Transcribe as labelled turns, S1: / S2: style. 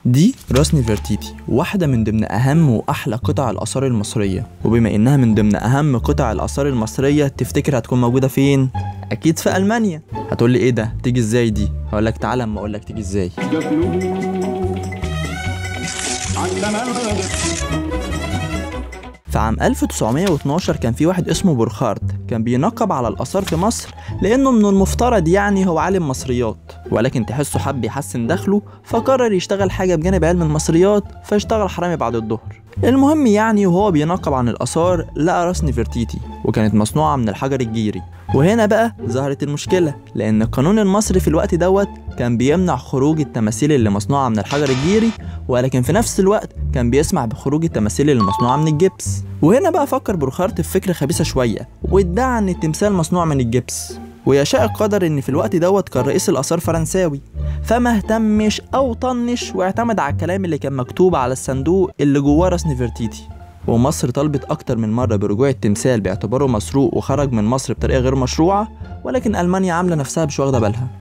S1: دي راس نفرتيتي واحدة من ضمن أهم وأحلى قطع الآثار المصرية وبما إنها من ضمن أهم قطع الآثار المصرية تفتكر هتكون موجودة فين؟ أكيد في ألمانيا هتقول لي إيه ده؟ تيجي إزاي دي؟ هقولك تعالى أما أقولك تيجي إزاي في عام 1912 كان في واحد اسمه بورخارد كان بينقب على الآثار في مصر لأنه من المفترض يعني هو عالم مصريات ولكن تحسه حب يحسن دخله فقرر يشتغل حاجة بجانب علم المصريات فاشتغل حرامي بعد الظهر المهم يعني وهو بينقب عن الآثار لقى راس نفرتيتي وكانت مصنوعة من الحجر الجيري وهنا بقى ظهرت المشكلة لأن القانون المصري في الوقت دوت كان بيمنع خروج التماثيل اللي مصنوعة من الحجر الجيري ولكن في نفس الوقت كان بيسمح بخروج التماثيل اللي مصنوعة من الجبس وهنا بقى فكر بروخارت في فكرة خبيثة شوية وادعى ان التمثال مصنوع من الجبس ويشاء القدر ان في الوقت دوت كان رئيس الاثار فرنساوي فما اهتمش او طنش واعتمد على الكلام اللي كان مكتوب على الصندوق اللي جواه راس نفرتيتي ومصر طلبت أكتر من مرة برجوع التمثال باعتباره مسروق وخرج من مصر بطريقة غير مشروعة ولكن ألمانيا عاملة نفسها مش واخدة بالها